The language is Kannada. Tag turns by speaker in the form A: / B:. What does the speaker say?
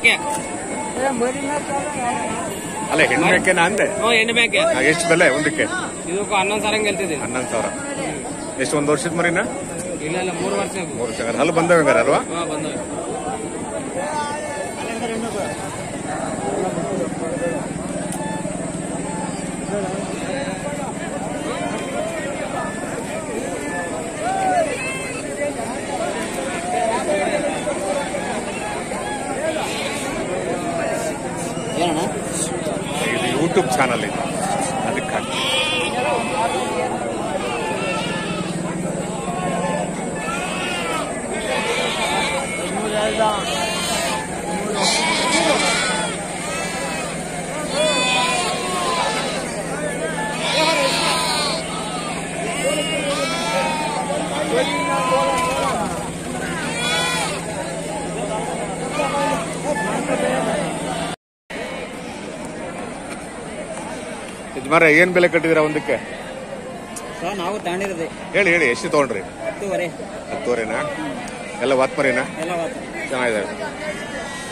A: ಮೇಕೆ
B: ಅಲ್ಲ ಹೆಣ್ಣು ಮೇಕೆನಾ ಅಂದೆ
A: ಹ್ಞೂ ಹೆಣ್ಣು ಮೇಕೆ
B: ಆ, ಎಷ್ಟು ಬೆಲೆ ಒಂದಕ್ಕೆ
A: ಇದಕ್ಕೂ ಹನ್ನೊಂದು ಸಾವಿರ ಗೆಲ್ತಿದ್ದೀನಿ
B: ಹನ್ನೊಂದು ಸಾವಿರ ಎಷ್ಟು ಒಂದು ವರ್ಷದ ಮರಿನಾ
A: ಇಲ್ಲ ಇಲ್ಲ ಮೂರು ವರ್ಷ
B: ಮೂರು ವರ್ಷ ಹಲ್ಲು ಬಂದವೆ ಹಂಗಾರೆ ಅಲ್ವಾ
A: ಹಾ ಬಂದವೆ
C: ಏನಣ್ಣ
B: ಇದು ಯೂಟ್ಯೂಬ್ ಚಾನಲ್ ಇದು ಅದಕ್ಕಾಗಿ ಯಜಮಾರ ಏನ್ ಬೆಲೆ ಕಟ್ಟಿದಿರ ಒಂದಕ್ಕೆ
C: ಸರ್ ನಾವು ತಗೊಂಡಿರೋದು
B: ಹೇಳಿ ಹೇಳಿ ಎಷ್ಟು ತಗೊಂಡ್ರಿ
C: ಹತ್ತುವರೆ
B: ಹತ್ತುವರೆನಾ ಎಲ್ಲ ವಾತ್ಮರಿನಾ
C: ಎಲ್ಲ ಅವತ್ತು
B: ಚೆನ್ನಾಗಿದೆ